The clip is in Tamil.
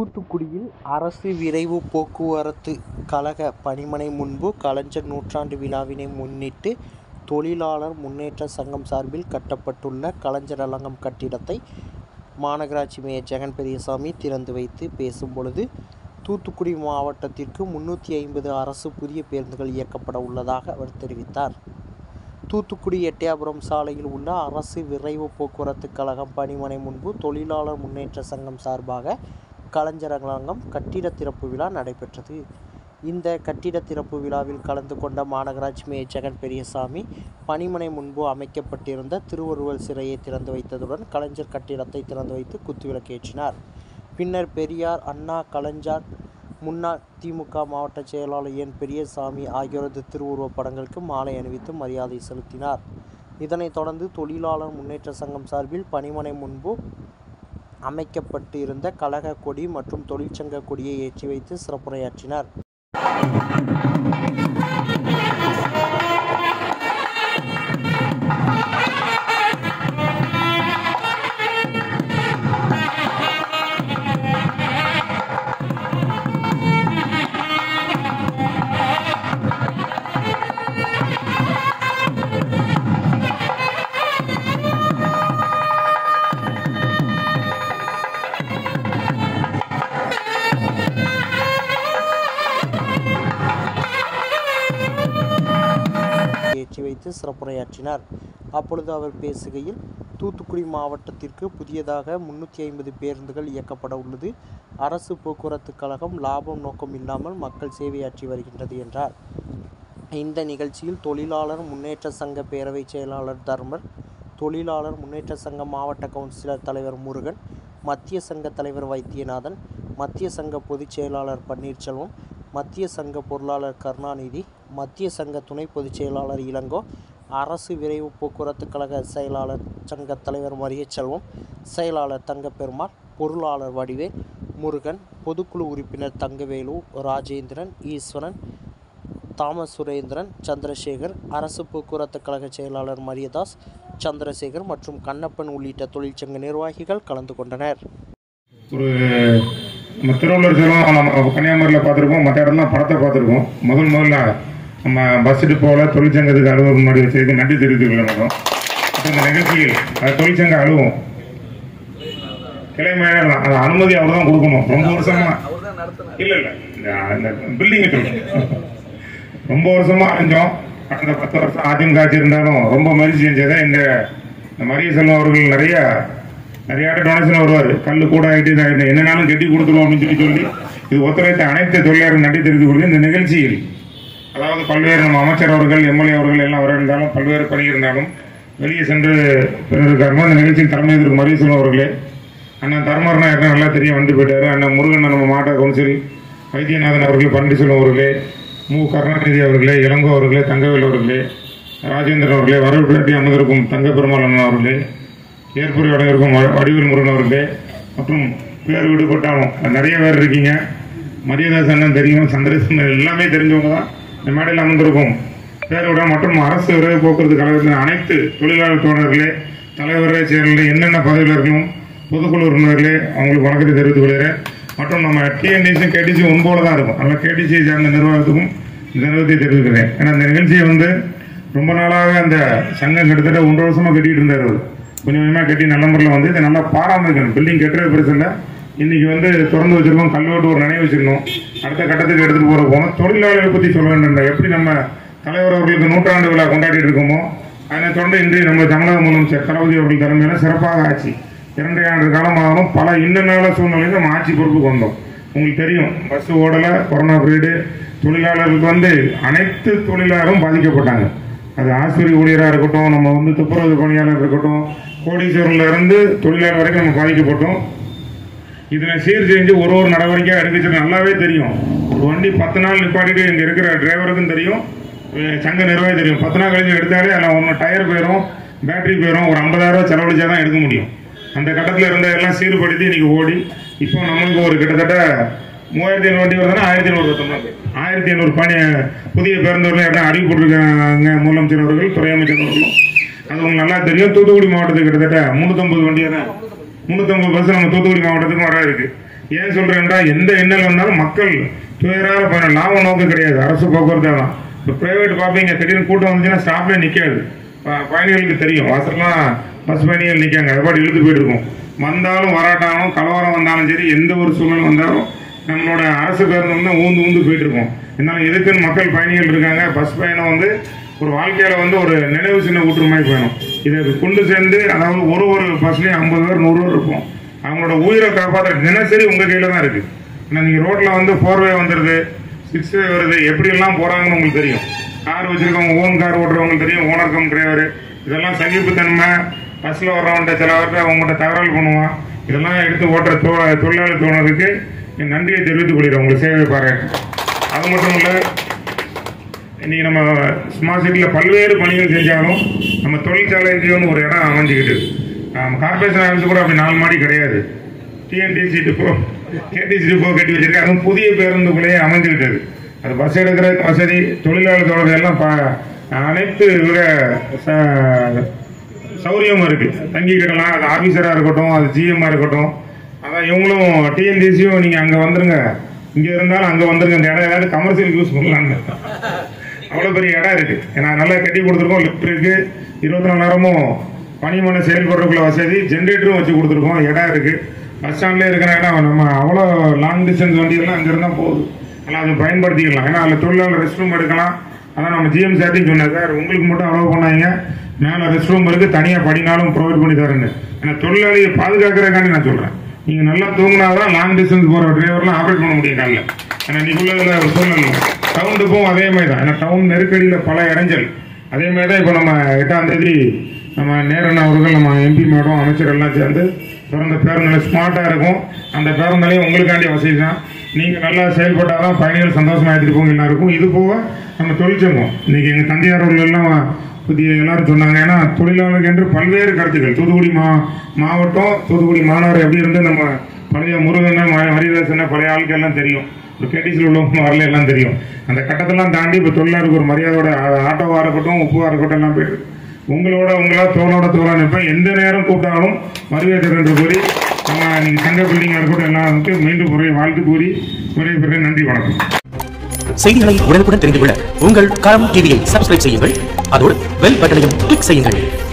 தூத்துக்குடியில் அரசு விரைவு போக்குவரத்து கழக பணிமனை முன்பு கலைஞர் நூற்றாண்டு விழாவினை முன்னிட்டு தொழிலாளர் முன்னேற்ற சங்கம் சார்பில் கட்டப்பட்டுள்ள கலைஞர் அரங்கம் கட்டிடத்தை மாநகராட்சி மேயர் ஜெகன் பெரியசாமி திறந்து வைத்து பேசும்பொழுது தூத்துக்குடி மாவட்டத்திற்கு முன்னூற்றி ஐம்பது அரசு புதிய பேருந்துகள் இயக்கப்பட உள்ளதாக அவர் தெரிவித்தார் தூத்துக்குடி எட்டயபுரம் சாலையில் உள்ள அரசு விரைவு போக்குவரத்து கழகம் பணிமனை முன்பு தொழிலாளர் முன்னேற்ற சங்கம் சார்பாக கலைஞர் அரங்கம் கட்டிட திறப்பு விழா நடைபெற்றது இந்த கட்டிட திறப்பு விழாவில் கலந்து கொண்ட மாநகராட்சி மேயர் ஜெகன் பெரியசாமி பணிமனை முன்பு அமைக்கப்பட்டிருந்த திருவள்ளுவர் சிலையை திறந்து வைத்ததுடன் கலைஞர் கட்டிடத்தை திறந்து வைத்து குத்துவிளக்கேற்றினார் பின்னர் பெரியார் அண்ணா கலைஞர் முன்னாள் திமுக மாவட்ட செயலாளர் என் பெரியசாமி ஆகியோரது திருவுருவப் படங்களுக்கு மாலை அணிவித்து மரியாதை செலுத்தினார் இதனைத் தொடர்ந்து தொழிலாளர் முன்னேற்ற சங்கம் சார்பில் பணிமனை முன்பு அமைக்கப்பட்டு இருந்த கழக கொடி மற்றும் தொழிற்சங்க கொடியை ஏற்றி வைத்து சிறப்புரையாற்றினார் ஏற்றி வைத்து சிறப்புரையாற்றினார் அப்பொழுது அவர் பேசுகையில் தூத்துக்குடி மாவட்டத்திற்கு புதியதாக முன்னூற்றி ஐம்பது பேருந்துகள் இயக்கப்பட உள்ளது அரசு போக்குவரத்து கழகம் லாபம் நோக்கம் இல்லாமல் மக்கள் சேவையாற்றி வருகின்றது என்றார் இந்த நிகழ்ச்சியில் தொழிலாளர் முன்னேற்ற சங்க பேரவை செயலாளர் தர்மர் தொழிலாளர் முன்னேற்ற சங்க மாவட்ட கவுன்சிலர் தலைவர் முருகன் மத்திய சங்க தலைவர் வைத்தியநாதன் மத்திய சங்க பொதுச் செயலாளர் பன்னீர்செல்வம் மத்திய சங்க பொருளாளர் கருணாநிதி மத்திய சங்க துணை பொதுச் செயலாளர் இளங்கோ அரசு விரைவு போக்குவரத்து கழக செயலாளர் சங்க தலைவர் மரியச்செல்வம் செயலாளர் தங்கப்பெருமாள் பொருளாளர் வடிவேல் முருகன் பொதுக்குழு உறுப்பினர் தங்கவேலு ராஜேந்திரன் ஈஸ்வரன் தாமஸ் சுரேந்திரன் சந்திரசேகர் அரசு போக்குவரத்து கழக செயலாளர் மரியதாஸ் சந்திரசேகர் மற்றும் கண்ணப்பன் உள்ளிட்ட தொழிற்சங்க நிர்வாகிகள் கலந்து கொண்டனர் ஒரு நம்ம திருவள்ளூர் செல்வம் நம்ம கன்னியாகுமரியில் பார்த்துருக்கோம் மற்ற இடம்லாம் படத்தை பார்த்துருக்கோம் முதல் முதல்ல நம்ம பஸ் டிப்போவில் தொழிற்சங்கத்துக்கு அலுவலகம் முன்னாடி வச்சிருக்கு நன்றி தெரிவித்துக் கொள்ளணும் அப்போ இந்த நிகழ்ச்சியில் அது தொழிற்சங்க அலுவலம் கிளை மேல அது அனுமதி அவர் தான் கொடுக்கணும் ரொம்ப வருஷமா இல்ல இல்ல இந்த- இந்த பில்டிங் சொல்றேன் ரொம்ப வருஷமா அலைஞ்சோம் கடந்த பத்து வருஷம் அதிமுக ஆட்சி இருந்தாலும் ரொம்ப மகிழ்ச்சி செஞ்சதை இந்த இந்த மரிய செல்வம் அவர்கள் நிறைய நிறைய டொனேஷன் வருவார் கல் கூட ஆகிட்டு இதாகிட்டு என்னனாலும் கட்டி கொடுத்துருவோம் அப்படின்னு சொல்லி சொல்லி இது ஒத்துழைத்த அனைத்து தொழிலாளர்கள் நன்றி தெரிவித்துக் கொள்கிறேன் இந்த நிகழ்ச்சியில் அதாவது பல்வேறு நம்ம அமைச்சர் அவர்கள் எம்எல்ஏ அவர்கள் எல்லாம் வர இருந்தாலும் பல்வேறு பணி இருந்தாலும் வெளியே சென்று இருக்காருமா இந்த நிகழ்ச்சியில் தலைமை ஏற்றிருக்கும் மரிய செல்வம் அவர்களே அண்ணன் தர்மர்னா யாருக்கும் நல்லா தெரியும் வந்து போயிட்டாரு அண்ணன் முருகன் நம்ம மாவட்ட கவுன்சில் வைத்தியநாதன் அவர்கள் பன்னீர்செல்வம் அவர்களே மு கருணாநிதி அவர்களே இளங்கோ அவர்களே தங்கவேல் அவர்களே ராஜேந்திரன் அவர்களே வரவேற்பு அமர்ந்திருக்கும் தங்க பெருமாள் அண்ணன் அவர்களே ஏற்புரை வழங்கியிருக்கும் வ- வடிவேல் முருகன் அவர்களே மற்றும் பேர் விடுபட்டாலும் நிறைய பேர் இருக்கீங்க மரியதாஸ் அண்ணன் தெரியும் சந்திரசேகரன் எல்லாமே தெரிஞ்சவங்க தான் இந்த மேடையில் அமர்ந்திருக்கும் பேரோட மற்றும் அரசு விரைவு போக்குவரத்து கழகத்தின் அனைத்து தொழிலாளர் தோழர்களே தலைவரே செயலர்களே என்னென்ன பதவியில் இருக்கணும் பொதுக்குழு உறுப்பினர்களே அவங்களுக்கு வணக்கத்தை தெரிவித்துக் கொள்கிறேன் மற்றும் நம்ம டிஎன்டிசி கேடிசி ஒன்போல தான் இருக்கும் அதனால் கேடிசியை சார்ந்த நிர்வாகத்துக்கும் இந்த நிறுவனத்தை தெரிவிக்கிறேன் ஏன்னா இந்த நிகழ்ச்சியை வந்து ரொம்ப நாளாக அந்த சங்கம் கிட்டத்தட்ட ஒன்றரை வருஷமா கட்டிட்டு இருந்தார் அவர் கொஞ்சம் கொஞ்சமா கட்டி நல்ல முறையில் வந்து இதை நல்லா பாராமரிக்கணும் பில்டிங் கட்டுறது பெருசு இல்லை இன்னைக்கு வந்து திறந்து வச்சிருக்கோம் கல்வெட்டு ஒரு நினைவு வச்சிருக்கோம் அடுத்த கட்டத்துக்கு எடுத்துட்டு போற போனோம் தொழிலாளர்களை பத்தி சொல்ல வேண்டும் எப்படி நம்ம தலைவர் அவர்களுக்கு நூற்றாண்டு விழா கொண்டாடிட்டு இருக்கோமோ அதனை தொடர்ந்து இன்று நம்ம தமிழக முதலமைச்சர் தளபதி அவர்கள் தலைமையில சிறப்பாக ஆட்சி இரண்டரை ஆண்டு காலமாகவும் பல இன்னநாள சூழ்நிலையில் நம்ம ஆட்சி பொறுப்பு கொண்டோம் உங்களுக்கு தெரியும் பஸ் ஓடல கொரோனா பீரியடு தொழிலாளர்களுக்கு வந்து அனைத்து தொழிலாளரும் பாதிக்கப்பட்டாங்க அது ஆஸ்பத்திரி ஊழியராக இருக்கட்டும் நம்ம வந்து துப்புரவு பணியாளர் இருக்கட்டும் கோடீஸ்வரர்ல இருந்து தொழிலாளர் வரைக்கும் நம்ம பாதிக்கப்பட்டோம் இதனை சீர் செஞ்சு ஒரு ஒரு நடவடிக்கையாக எடுக்கச்சு நல்லாவே தெரியும் ஒரு வண்டி பத்து நாள் நிப்பாட்டிட்டு இங்கே இருக்கிற டிரைவருக்கும் தெரியும் அஹ் சங்க நிர்வாகி தெரியும் பத்து நாள் கழிஞ்சு எடுத்தாலே அதில் ஒன்று டயர் போயிடும் பேட்டரி போயிடும் ஒரு ஐம்பதாயிரம் ரூபாய் செலவழிச்சா தான் எடுக்க முடியும் அந்த கட்டத்தில் இருந்த எல்லாம் சீர்படுத்தி இன்னைக்கு ஓடி இப்போ நம்மளுக்கு ஒரு கிட்டத்தட்ட மூவாயிரத்தி ஐநூறு வண்டி வருதுன்னா ஆயிரத்தி ஐநூறு வருது ஆயிரத்தி ஐநூறு பணி புதிய பேருந்துகள் இடம் அறிவு போட்டிருக்காங்க முதலமைச்சர் அவர்கள் துறை அமைச்சர் அவர்களும் அது உங்களுக்கு நல்லா தெரியும் தூத்துக்குடி மாவட்டத்துக்கு கிட்டத்தட்ட முந்நூற்றம்பது வண்டியாக தான் முந்நூற்றம்பது பஸ் நம்ம தூத்துக்குடி மாவட்டத்துக்கும் வர இருக்கு ஏன் சொல்றேன்டா எந்த எண்ணல் வந்தாலும் மக்கள் துயராக பண்ண லாப நோக்கம் கிடையாது அரசு போக்குவரத்து தான் இப்போ பிரைவேட் பார்ப்பீங்க திடீர்னு கூட்டம் வந்துச்சுன்னா ஸ்டாப்லேயே நிற்காது ப- பயணிகளுக்கு தெரியும் வாசல்லாம் பஸ் பயணிகள் நிற்காங்க அது பாட்டு இழுத்து போயிட்டு இருக்கும் வந்தாலும் வராட்டாலும் கலவரம் வந்தாலும் சரி எந்த ஒரு சூழ்நிலை வந்தாலும் நம்மளோட அரசு பேருந்து வந்து ஊந்து ஊந்து போயிட்டு இருக்கோம் இருந்தாலும் எதுக்குன்னு மக்கள் பயணிகள் இருக்காங்க பஸ் பயணம் வந்து ஒரு வாழ்க்கையில வந்து ஒரு நினைவு சின்ன ஊற்றுமாய் பயணம் இதை கொண்டு சேர்ந்து அதாவது ஒரு ஒரு பஸ்லயும் ஐம்பது பேர் நூறு பேர் இருப்போம் அவங்களோட உயிரை காப்பாற்ற தினசரி உங்க கையில தான் இருக்கு ஏன்னா நீங்க ரோட்ல வந்து ஃபோர் வே வந்துருது சிக்ஸ் வே வருது எப்படி எல்லாம் போறாங்கன்னு உங்களுக்கு தெரியும் கார் வச்சிருக்கவங்க ஓன் கார் ஓட்டுறவங்களுக்கு தெரியும் ஓனர் கம் டிரைவர் இதெல்லாம் சகிப்புத்தன்மை பஸ்ல வர்றவன்ட்ட சில பேர்ட்ட அவங்ககிட்ட தகராறு பண்ணுவான் இதெல்லாம் எடுத்து ஓட்டுற தோ- தொழிலாளி தோழருக்கு என் நன்றியை தெரிவித்துக் கொள்கிறேன் உங்க சேவை பாராட்டு அது மட்டும் இல்ல இன்னைக்கு நம்ம ஸ்மார்ட் சிட்டியில் பல்வேறு பணிகள் செஞ்சாலும் நம்ம தொழிற்சாலைக்கு வந்து ஒரு இடம் அமைஞ்சுக்கிட்டு நம்ம கார்பரேஷன் ஆஃபீஸ் கூட அப்படி நாலு மாடி கிடையாது டிஎன்டிசி டிப்போ கேடிசி டிப்போ கட்டி வச்சிருக்கு அதுவும் புதிய பேருந்துக்குள்ளேயே அமைஞ்சுக்கிட்டது அது பஸ் எடுக்கிற வசதி தொழிலாளர் தொடர்பு எல்லாம் பா- அனைத்து வித ச- சௌரியமும் இருக்கு தங்கிக்கிடலாம் அது ஆபீசரா இருக்கட்டும் அது ஜிஎம்மா இருக்கட்டும் அதான் இவங்களும் டிஎன்டிசியும் நீங்க அங்க வந்துருங்க இங்க இருந்தாலும் அங்க வந்துருங்க இந்த இடம் ஏதாவது கமர்ஷியல் யூஸ் பண்ணலாம்னு அவ்வளவு பெரிய இடம் இருக்கு ஏன்னா நல்லா கட்டி கொடுத்துருக்கோம் லிஃப்ட் இருக்கு இருபத்தி நாலு நேரமும் பனிமனை செயல்படுறதுக்குள்ள வசதி ஜென்ரேட்டரும் வச்சு கொடுத்துருக்கோம் இடம் இருக்கு பஸ் ஸ்டாண்ட்லேயே இருக்கிற இடம் நம்ம அவ்வளோ லாங் டிஸ்டன்ஸ் வண்டியெல்லாம் அங்கே இருந்தால் போகுது ஆனால் அதை பயன்படுத்திக்கலாம் ஏன்னா அதில் தொழிலாளர் ரெஸ்ட் ரூம் எடுக்கலாம் அதான் நம்ம ஜிஎம் சார்ட்டையும் சொன்னேன் சார் உங்களுக்கு மட்டும் அலோவ் பண்ணாங்க மேலே ரெஸ்ட் ரூம் இருக்கு தனியாக படினாலும் ப்ரொவைட் பண்ணி தரேன்னு ஏன்னா தொழிலாளியை பாதுகாக்கிறதுக்காண்டி நான் சொல்கிறேன் நீங்கள் நல்லா தூங்கினாதான் லாங் டிஸ்டன்ஸ் போகிற டிரைவர்லாம் ஆப்ரேட் பண்ண முடியும் காலைல ஏன்னா இன்னைக்குள்ள ஒரு சூழ்நிலை டவுனுக்கும் அதே மாதிரி தான் ஏன்னா டவுன் நெருக்கடியில் பல இடைஞ்சல் அதே மாதிரி தான் இப்போ நம்ம எட்டாம் தேதி நம்ம நேரன் அவர்கள் நம்ம எம்பி மேடம் அமைச்சர் எல்லாம் சேர்ந்து திறந்த பேருந்துல ஸ்மார்ட்டாக இருக்கும் அந்த பேருந்துலையும் உங்களுக்காண்டி வசதி தான் நீங்கள் நல்லா செயல்பட்டால் தான் பயணிகள் சந்தோஷமா எடுத்துட்டு போங்க எல்லாருக்கும் இது போக நம்ம தொழிற்சங்கம் இன்னைக்கு எங்கள் தந்தையார் எல்லாம் புதிய எல்லாரும் சொன்னாங்க ஏன்னா தொழிலாளர்கள் என்று பல்வேறு கருத்துக்கள் தூத்துக்குடி மா மாவட்டம் தூத்துக்குடி மாநகரம் எப்படி இருந்து நம்ம பழைய முருகன் ஹரிதாசன் பழைய ஆளுக்கு எல்லாம் தெரியும் இப்போ கேடிசியில் உள்ளவங்க வரல எல்லாம் தெரியும் அந்த கட்டத்தெல்லாம் தாண்டி இப்போ தொழிலாளருக்கு ஒரு மரியாதையோட ஆ- ஆட்டோவா இருக்கட்டும் உப்புவா இருக்கட்டும் எல்லாம் போயிட்டு உங்களோட உங்களா தோளோட தோளா நிற்பேன் எந்த நேரம் கூப்பிட்டாலும் வருகை என்று கூறி நம்ம நீங்க சங்க பில்டிங்கா இருக்கட்டும் எல்லாம் வந்து மீண்டும் முறை வாழ்த்து கூறி விடைபெறேன் நன்றி வணக்கம் செய்திகளை உடனுக்குடன் தெரிந்து கொள்ள உங்கள் களம் டிவியை சப்ஸ்கிரைப் செய்யுங்கள் அதோடு பெல் பட்டனையும் கிளிக் செய்யுங்கள்